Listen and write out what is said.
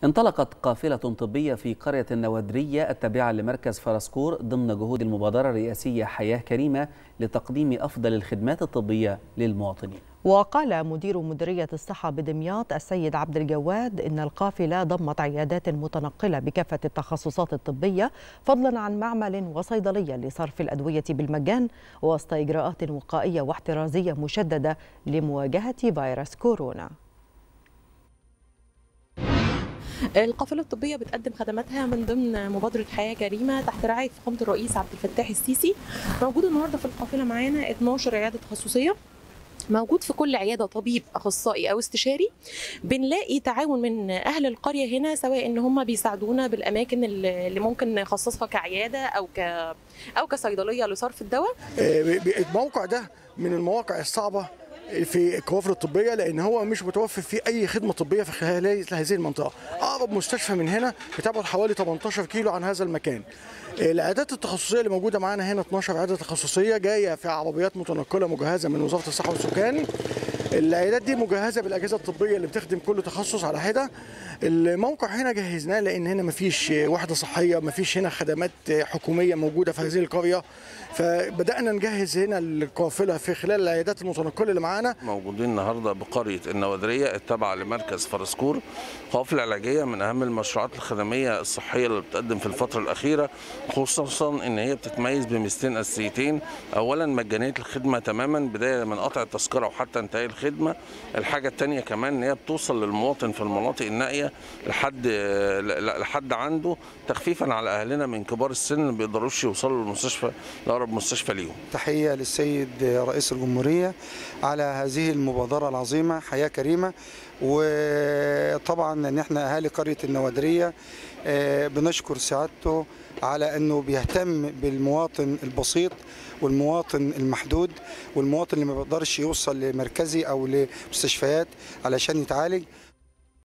انطلقت قافلة طبية في قرية النوادرية التابعة لمركز فرسكور ضمن جهود المبادرة الرئاسية حياة كريمة لتقديم أفضل الخدمات الطبية للمواطنين وقال مدير مديرية الصحة بدمياط السيد عبد الجواد إن القافلة ضمت عيادات متنقلة بكافة التخصصات الطبية فضلا عن معمل وصيدلية لصرف الأدوية بالمجان وسط إجراءات وقائية واحترازية مشددة لمواجهة فيروس كورونا القافله الطبيه بتقدم خدماتها من ضمن مبادره حياه كريمه تحت رعايه فخامه الرئيس عبد الفتاح السيسي موجود النهارده في القافله معانا 12 عياده تخصصيه موجود في كل عياده طبيب اخصائي او استشاري بنلاقي تعاون من اهل القريه هنا سواء ان هم بيساعدونا بالاماكن اللي ممكن نخصصها كعياده او ك او كصيدليه لصرف الدواء الموقع ده من المواقع الصعبه في الكوافر الطبيه لان هو مش متوفر فيه اي خدمه طبيه في خلال هذه المنطقه اقرب مستشفى من هنا بتبعد حوالي 18 كيلو عن هذا المكان العيادات التخصصيه اللي موجوده معانا هنا 12 عياده تخصصيه جايه في عربيات متنقله مجهزه من وزاره الصحه والسكان العيادات دي مجهزه بالاجهزه الطبيه اللي بتخدم كل تخصص على حده الموقع هنا جهزناه لان هنا مفيش وحده صحيه مفيش هنا خدمات حكوميه موجوده في هذه القريه فبدانا نجهز هنا القافله في خلال العيادات المتنقله اللي معانا موجودين النهارده بقريه النوادريه التابعه لمركز فرسكور قافله علاجيه من اهم المشروعات الخدميه الصحيه اللي بتقدم في الفتره الاخيره خصوصا ان هي بتتميز بميزتين اساسيتين اولا مجانيه الخدمه تماما بدايه من قطع التذكره وحتى انتهاء الخدمه الحاجه الثانيه كمان ان هي بتوصل للمواطن في المناطق النائيه لحد لحد عنده تخفيفا على اهلنا من كبار السن اللي ما بيقدروش يوصلوا للمستشفى لاقرب مستشفى ليهم تحيه للسيد رئيس الجمهوريه على هذه المبادره العظيمه حياه كريمه وطبعا ان احنا اهالي قريه النوادريه بنشكر سعادته على انه بيهتم بالمواطن البسيط والمواطن المحدود والمواطن اللي ما بيقدرش يوصل لمركزي او لمستشفيات علشان يتعالج